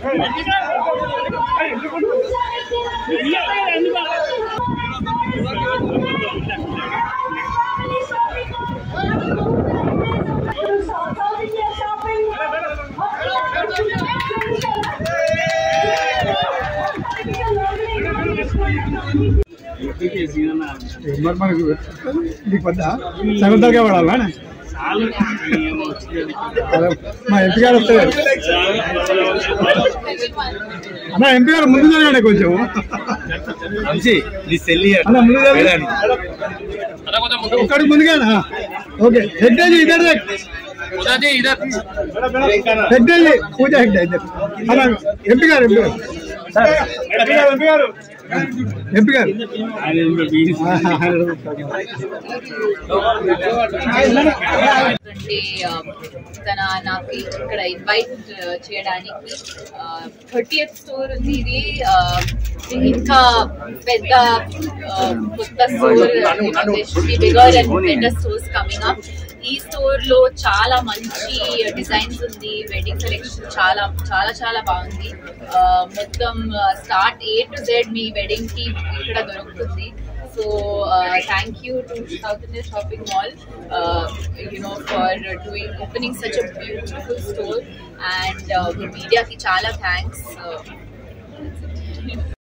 మరి మనకు నీకు వద్దా సగం తగ్గే పడాలా అదే, మా ఎంపీ గారు వస్తారు అన్న ఎంపీ గారు ముందు జరగండి కొంచెం అన్న ముందు జరగండి ఒక్కడికి ముందుగానా ఓకే హెడ్ అయ్యి ఇద్దరు హెడ్ అయ్యి పూజ హెడ్ ఇద్దరు అన్న ఎంపీ గారు ఎంపీ గారు ఎంపీ గారు ఎంపీ గారు అంటే ఆ, తన నాకు ఇక్కడ ఇన్వైట్ చేయడానికి థర్టీయత్ స్టోర్ ఉంది ఇది ఆ, ఇంకా పెద్ద ఆ, కొత్త store bigger and better stores coming up ఈ స్టోర్ లో చాలా మంచి డిజైన్స్ ఉంది వెడ్డింగ్ కలెక్షన్ చాలా చాలా చాలా బాగుంది ఆ, మొత్తం స్టార్ట్ ఏ టు జెడ్ మీ వెడ్డింగ్ కి ఇక్కడ దొరుకుతుంది So uh, thank you to South India Shopping Mall, uh, you know, for doing opening such a beautiful store and uh, media ki chala thanks. Uh,